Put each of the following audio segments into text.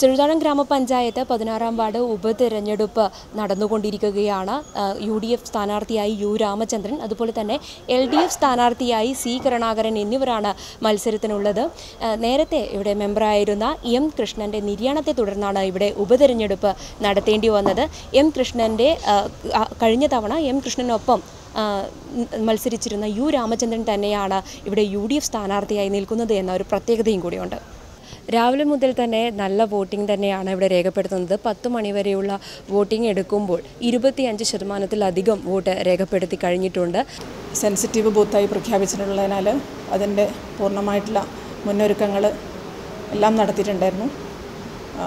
ചെറുതാഴം ഗ്രാമപഞ്ചായത്ത് പതിനാറാം വാർഡ് ഉപതെരഞ്ഞെടുപ്പ് നടന്നുകൊണ്ടിരിക്കുകയാണ് ആ, യു ഡി എഫ് സ്ഥാനാർത്ഥിയായി യു രാമചന്ദ്രൻ അതുപോലെ തന്നെ എൽ ഡി എഫ് സ്ഥാനാർത്ഥിയായി സി കരുണാകരൻ എന്നിവരാണ് മത്സരത്തിനുള്ളത് ആ, നേരത്തെ ഇവിടെ മെമ്പറായിരുന്ന എം കൃഷ്ണൻ്റെ നിര്യാണത്തെ തുടർന്നാണ് ഇവിടെ ഉപതെരഞ്ഞെടുപ്പ് നടത്തേണ്ടി വന്നത് എം കൃഷ്ണൻ്റെ ആ, ആ, കഴിഞ്ഞ തവണ എം കൃഷ്ണനൊപ്പം ആ, മത്സരിച്ചിരുന്ന യു രാമചന്ദ്രൻ തന്നെയാണ് ഇവിടെ യു ഡി എഫ് സ്ഥാനാർത്ഥിയായി നിൽക്കുന്നത് എന്ന ഒരു പ്രത്യേകതയും കൂടിയുണ്ട് രാവിലെ മുതൽ തന്നെ നല്ല വോട്ടിംഗ് തന്നെയാണ് ഇവിടെ രേഖപ്പെടുത്തുന്നത് പത്ത് മണിവരെയുള്ള വോട്ടിംഗ് എടുക്കുമ്പോൾ ഇരുപത്തിയഞ്ച് ശതമാനത്തിലധികം വോട്ട് രേഖപ്പെടുത്തി കഴിഞ്ഞിട്ടുണ്ട് സെൻസിറ്റീവ് ബൂത്തായി പ്രഖ്യാപിച്ചിട്ടുള്ളതിനാൽ അതിൻ്റെ പൂർണ്ണമായിട്ടുള്ള മുന്നൊരുക്കങ്ങൾ എല്ലാം നടത്തിയിട്ടുണ്ടായിരുന്നു ആ,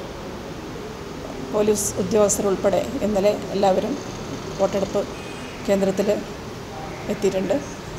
പോലീസ് ഉദ്യോഗസ്ഥർ ഉൾപ്പെടെ ഇന്നലെ എല്ലാവരും വോട്ടെടുപ്പ് കേന്ദ്രത്തിൽ എത്തിയിട്ടുണ്ട്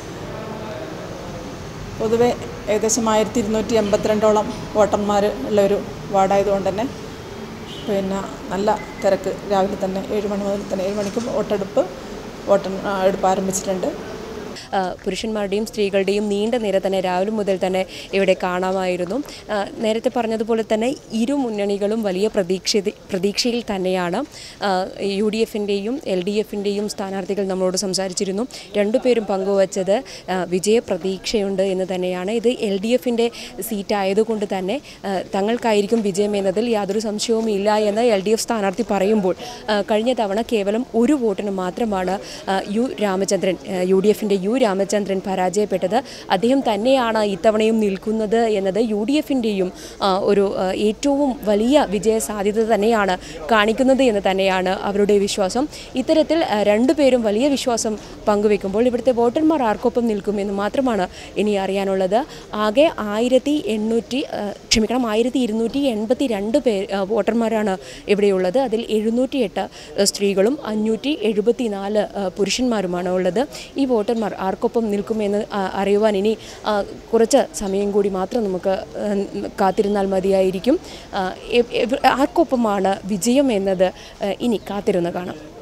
പൊതുവെ ഏകദേശം ആയിരത്തി ഇരുന്നൂറ്റി എൺപത്തിരണ്ടോളം വോട്ടർമാർ ഉള്ള ഒരു വാർഡായതുകൊണ്ട് തന്നെ പിന്നെ നല്ല തിരക്ക് രാവിലെ തന്നെ ഏഴ് മണി മുതൽ തന്നെ ഏഴ് മണിക്ക് വോട്ടെടുപ്പ് വോട്ടെണ്ണ എടുപ്പ് ആരംഭിച്ചിട്ടുണ്ട് ആ, പുരുഷന്മാരുടെയും സ്ത്രീകളുടെയും നീണ്ട നിര തന്നെ രാവിലെ മുതൽ തന്നെ ഇവിടെ കാണാമായിരുന്നു ആ, നേരത്തെ പറഞ്ഞതുപോലെ തന്നെ ഇരു മുന്നണികളും വലിയ പ്രതീക്ഷ പ്രതീക്ഷയിൽ തന്നെയാണ് ആ, യു ഡി എഫിൻ്റെയും എൽ ഡി എഫിൻ്റെയും സ്ഥാനാർത്ഥികൾ നമ്മളോട് സംസാരിച്ചിരുന്നു രണ്ടുപേരും പങ്കുവച്ചത് ആ, വിജയപ്രതീക്ഷയുണ്ട് എന്ന് തന്നെയാണ് ഇത് എൽ ഡി എഫിൻ്റെ സീറ്റ് ആയതുകൊണ്ട് തന്നെ ആ, തങ്ങൾക്കായിരിക്കും വിജയം എന്നതിൽ യാതൊരു സംശയവും ഇല്ല എന്ന് എൽ ഡി എഫ് സ്ഥാനാർത്ഥി പറയുമ്പോൾ ആ, കഴിഞ്ഞ തവണ കേവലം ഒരു വോട്ടിന് മാത്രമാണ് ആ, യു രാമചന്ദ്രൻ ആ, യു ഡി എഫിൻ്റെ യു രാമചന്ദ്രൻ പരാജയപ്പെട്ടത് അദ്ദേഹം തന്നെയാണ് ഇത്തവണയും നിൽക്കുന്നത് എന്നത് യു ഡി എഫിൻ്റെയും ഒരു ആ, ഏറ്റവും വലിയ വിജയ സാധ്യത തന്നെയാണ് കാണിക്കുന്നത് എന്ന് തന്നെയാണ് അവരുടെ വിശ്വാസം ഇത്തരത്തിൽ ആ, രണ്ടുപേരും വലിയ വിശ്വാസം പങ്കുവെക്കുമ്പോൾ ഇവിടുത്തെ വോട്ടർമാർ ആർക്കൊപ്പം നിൽക്കുമെന്ന് മാത്രമാണ് ഇനി അറിയാനുള്ളത് ആകെ ആയിരത്തി എണ്ണൂറ്റി ആ, ക്ഷമിക്കണം ആയിരത്തി ഇരുന്നൂറ്റി എൺപത്തി രണ്ട് പേർ ആ, വോട്ടർമാരാണ് ഇവിടെയുള്ളത് അതിൽ എഴുന്നൂറ്റിയെട്ട് സ്ത്രീകളും അഞ്ഞൂറ്റി എഴുപത്തി നാല് പുരുഷന്മാരുമാണ് ഉള്ളത് ഈ വോട്ടർമാർ ആർക്കൊപ്പം നിൽക്കുമെന്ന് ആ, അറിയുവാൻ ഇനി ആ, കുറച്ച് സമയം കൂടി മാത്രം നമുക്ക് ആ, കാത്തിരുന്നാൽ മതിയായിരിക്കും ആ, എ- എ- ആർക്കൊപ്പമാണ് വിജയം എന്നത് ആ, ഇനി കാത്തിരുന്ന് കാണാം